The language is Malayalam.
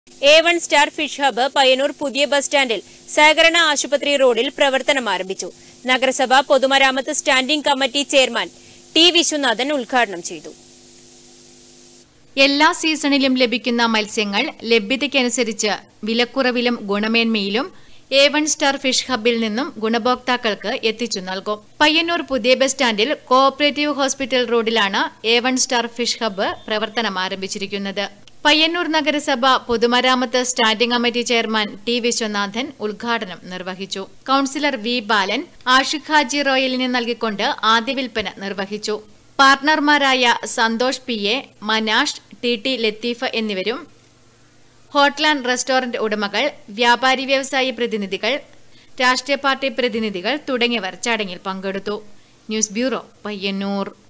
A one star fish hub Payyanur പുതിയ ബസ് സ്റ്റാൻഡിൽ സഹകരണ ആശുപത്രി റോഡിൽ പ്രവർത്തനം ആരംഭിച്ചു നഗരസഭ പൊതുമരാമത്ത് standing committee chairman T Viswanathan ഉദ്ഘാടനം ചെയ്തു എല്ലാ സീസണിലും ലഭിക്കുന്ന മത്സ്യങ്ങൾ ലഭ്യതയ്ക്കനുസരിച്ച് വിലക്കുറവിലും ഗുണമേന്മയിലും എ വൺ സ്റ്റാർ ഫിഷ് ഹബിൽ നിന്നും ഗുണഭോക്താക്കൾക്ക് എത്തിച്ചു നൽകും പയ്യന്നൂർ പുതിയ ബസ് സ്റ്റാൻഡിൽ കോഓപ്പറേറ്റീവ് ഹോസ്പിറ്റൽ റോഡിലാണ് A one star fish hub പ്രവർത്തനം ആരംഭിച്ചിരിക്കുന്നത് പയ്യന്നൂർ നഗരസഭ പൊതുമരാമത്ത് standing committee chairman T Viswanathan ഉദ്ഘാടനം നിർവഹിച്ചു കൌൺസിലർ വി ബാലൻ ആഷിഖ് ഹാജി റോയലിന് നൽകിക്കൊണ്ട് ആദ്യ വിൽപ്പന നിർവഹിച്ചു പാർട്ണർമാരായ Santhosh P A Manash T T Latheefa എന്നിവരും ഹോട്ടൽ ആൻഡ് റെസ്റ്റോറന്റ് ഉടമകൾ വ്യാപാരി വ്യവസായി പ്രതിനിധികൾ രാഷ്ട്രീയ പാർട്ടി പ്രതിനിധികൾ തുടങ്ങിയവർ ചടങ്ങിൽ പങ്കെടുത്തു ന്യൂസ് ബ്യൂറോ പയ്യന്നൂർ